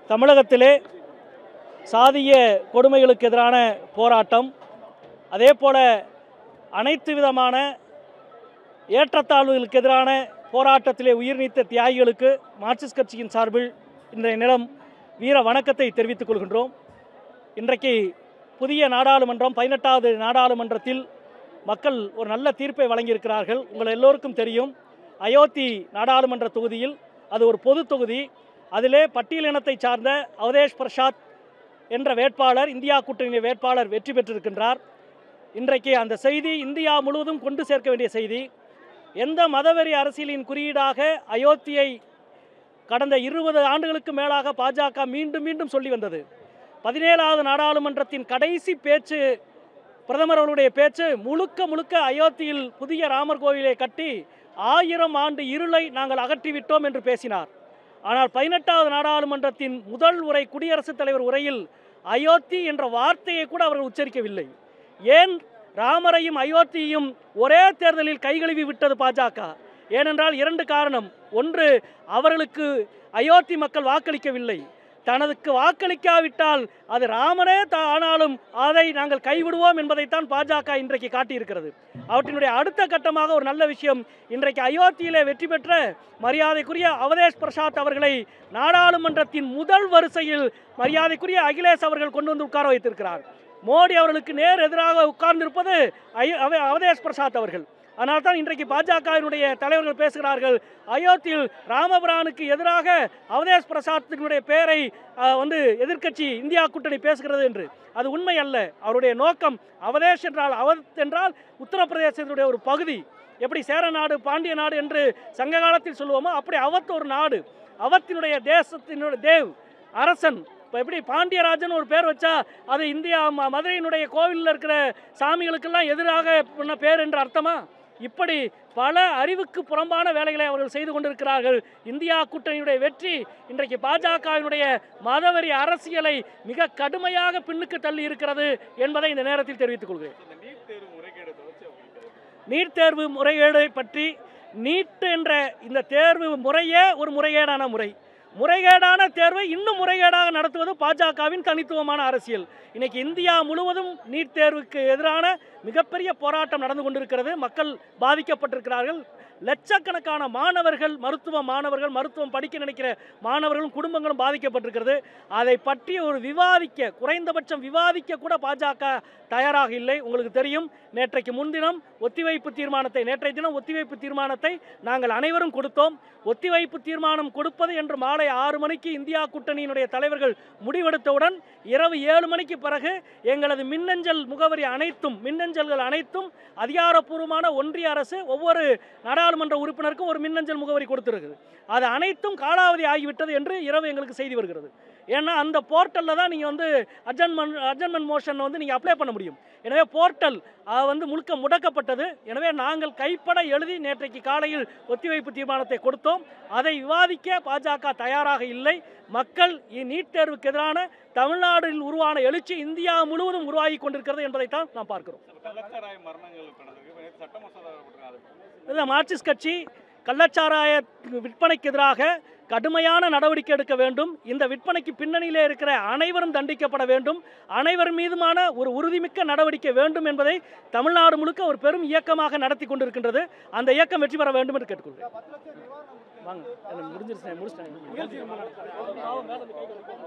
தமிழகத்திலே சாதிய கொடுமைகளுக்கு எதிரான போராட்டம் அதே போல அனைத்து விதமான ஏற்றத்தாழ்வுகளுக்கு எதிரான போராட்டத்திலே உயிர் நீத்த தியாகிகளுக்கு மார்க்சிஸ்ட் கட்சியின் சார்பில் இன்றைய நிலம் வீர வணக்கத்தை தெரிவித்துக் கொள்கின்றோம் இன்றைக்கு புதிய நாடாளுமன்றம் பதினெட்டாவது நாடாளுமன்றத்தில் மக்கள் ஒரு நல்ல தீர்ப்பை வழங்கியிருக்கிறார்கள் உங்கள் எல்லோருக்கும் தெரியும் அயோத்தி நாடாளுமன்ற தொகுதியில் அது ஒரு பொது தொகுதி அதிலே பட்டியலினத்தை சார்ந்த அவதேஷ் பிரசாத் என்ற வேட்பாளர் இந்தியா கூட்டணி வேட்பாளர் வெற்றி பெற்றிருக்கின்றார் இன்றைக்கு அந்த செய்தி இந்தியா முழுவதும் கொண்டு சேர்க்க வேண்டிய செய்தி எந்த மதவெறி அரசியலின் குறியீடாக அயோத்தியை கடந்த இருபது ஆண்டுகளுக்கு மேலாக பாஜக மீண்டும் மீண்டும் சொல்லி வந்தது பதினேழாவது நாடாளுமன்றத்தின் கடைசி பேச்சு பிரதமர் அவர்களுடைய பேச்சு முழுக்க முழுக்க அயோத்தியில் புதிய ராமர் கோவிலை கட்டி ஆயிரம் ஆண்டு இருளை நாங்கள் அகற்றிவிட்டோம் என்று பேசினார் ஆனால் பதினெட்டாவது நாடாளுமன்றத்தின் முதல் உரை குடியரசுத் தலைவர் உரையில் அயோத்தி என்ற வார்த்தையை கூட அவர்கள் உச்சரிக்கவில்லை ஏன் ராமரையும் அயோத்தியையும் ஒரே தேர்தலில் கைகழுவி விட்டது பாஜக ஏனென்றால் இரண்டு காரணம் ஒன்று அவர்களுக்கு அயோத்தி மக்கள் வாக்களிக்கவில்லை தனதுக்கு வாக்களிக்காவிட்டால் அது ராமனே தா- ஆனாலும் அதை நாங்கள் கைவிடுவோம் என்பதைத்தான் பாஜக இன்றைக்கு காட்டியிருக்கிறது அவற்றினுடைய அடுத்த கட்டமாக ஒரு நல்ல விஷயம் இன்றைக்கு அயோத்தியிலே வெற்றி பெற்ற மரியாதைக்குரிய அவதேஷ் பிரசாத் அவர்களை நாடாளுமன்றத்தின் முதல் வரிசையில் மரியாதைக்குரிய அகிலேஷ் அவர்கள் கொண்டு வந்து உட்கார வைத்திருக்கிறார் மோடி அவர்களுக்கு நேர் எதிராக உட்கார்ந்திருப்பது ஐ- அவ- அவதேஷ் பிரசாத் அவர்கள் அதனால் தான் இன்றைக்கு பாஜகவினுடைய தலைவர்கள் பேசுகிறார்கள் அயோத்தியில் ராமபிரானுக்கு எதிராக அவதேஷ் பிரசாத்தினுடைய பெயரை அஹ், வந்து எதிர்க்கட்சி இந்தியா கூட்டணி பேசுகிறது என்று அது உண்மை அல்ல அவருடைய நோக்கம் அவதேஷ் என்றால் அவத் என்றால் உத்தரப்பிரதேசத்தினுடைய ஒரு பகுதி எப்படி சேர நாடு பாண்டிய நாடு என்று சங்க காலத்தில் சொல்லுவோமோ அப்படி அவத் ஒரு நாடு அவத்தினுடைய தேசத்தினுடைய தேவ் அரசன் இப்போ எப்படி பாண்டியராஜன் ஒரு பேர் வச்சா அது இந்தியா ம- மதுரையினுடைய கோவிலில் இருக்கிற சாமிகளுக்கெல்லாம் எதிராக பண்ண பேர் என்று அர்த்தமா இப்படி பல அறிவுக்கு புறம்பான வேலைகளை அவர்கள் செய்து கொண்டிருக்கிறார்கள் இந்தியா கூட்டணியுடைய வெற்றி இன்றைக்கு பாஜகவினுடைய மதவெறி அரசியலை மிக கடுமையாக பின்னுக்கு தள்ளி இருக்கிறது என்பதை இந்த நேரத்தில் தெரிவித்துக் கொள்கிறேன் இந்த நீட் தேர்வு முறைகேடு தொடர்ச்சி அப்படிங்கிறது நீட் தேர்வு முறைகேடை பற்றி நீட் என்ற இந்த தேர்வு முறையே ஒரு முறைகேடான முறை முறைகேடான தேர்வை இன்னும் முறைகேடாக நடத்துவது பாஜகவின் தனித்துவமான அரசியல் இன்னைக்கு இந்தியா முழுவதும் நீட் தேர்வுக்கு எதிரான மிகப்பெரிய போராட்டம் நடந்து கொண்டிருக்கிறது மக்கள் பாதிக்கப்பட்டிருக்கிறார்கள் லட்சக்கணக்கான மாணவர்கள் மருத்துவ மாணவர்கள் மருத்துவம் படிக்க நினைக்கிற மாணவர்களும் குடும்பங்களும் பாதிக்கப்பட்டிருக்கிறது அதை பற்றி ஒரு விவாதிக்க குறைந்தபட்சம் விவாதிக்க கூட பாஜக தயாராக இல்லை உங்களுக்கு தெரியும் நேற்றைக்கு முன்தினம் ஒத்திவைப்பு தீர்மானத்தை நேற்றைய தினம் ஒத்திவைப்பு தீர்மானத்தை நாங்கள் அனைவரும் கொடுத்தோம் ஒத்திவைப்பு தீர்மானம் கொடுப்பது என்று மாலை ஆறு மணிக்கு இந்தியா கூட்டணியினுடைய தலைவர்கள் முடிவெடுத்தவுடன் இரவு ஏழு மணிக்கு பிறகு எங்களது மின்னஞ்சல் முகவரி அனைத்தும் மின்னஞ்சல்கள் அனைத்தும் அதிகாரப்பூர்வமான ஒன்றிய அரசு ஒவ்வொரு நாடாளுமன்ற உறுப்பினருக்கும் ஒரு மின்னஞ்சல் முகவரி கொடுத்திருக்குது அது அனைத்தும் காலாவதி ஆகிவிட்டது என்று இரவு எங்களுக்கு செய்தி வருகிறது ஏன்னா அந்த போர்ட்டலில் தான் நீங்கள் வந்து அட்ஜன்மெண்ட் அட்ஜன்மெண்ட் மோஷன் வந்து நீங்கள் அப்ளை பண்ண முடியும் எனவே போர்ட்டல் அது வந்து முழுக்க முடக்கப்பட்டது எனவே நாங்கள் கைப்பட எழுதி நேற்றைக்கு காலையில் ஒத்திவைப்பு தீர்மானத்தை கொடுத்தோம் அதை விவாதிக்க பாஜக தயாராக இல்லை மக்கள் இ- நீட் தேர்வுக்கு எதிரான தமிழ்நாட்டில் உருவான எழுச்சி இந்தியா முழுவதும் உருவாகி கொண்டிருக்கிறது என்பதைத்தான் நாம் பார்க்கிறோம் இப்ப கள்ளச்சாராய மரணங்கள் நடந்திருக்கு இப்ப நேத்து சட்ட மசோதா போட்டிருக்காங்க இந்த மார்க்சிஸ்ட் கட்சி கள்ளச்சாராய விற்பனைக்கு எதிராக கடுமையான நடவடிக்கை எடுக்க வேண்டும் இந்த விற்பனைக்கு பின்னணியிலே இருக்கிற அனைவரும் தண்டிக்கப்பட வேண்டும் அனைவர் மீதுமான ஒரு உறுதிமிக்க நடவடிக்கை வேண்டும் என்பதை தமிழ்நாடு முழுக்க ஒரு பெரும் இயக்கமாக நடத்தி கொண்டிருக்கின்றது அந்த இயக்கம் வெற்றி பெற வேண்டும் என்று கேட்டுக்கொள்கிறேன் வாங்க எனக்கு முடிஞ்சிருச்சு முடிச்சிட்டேன்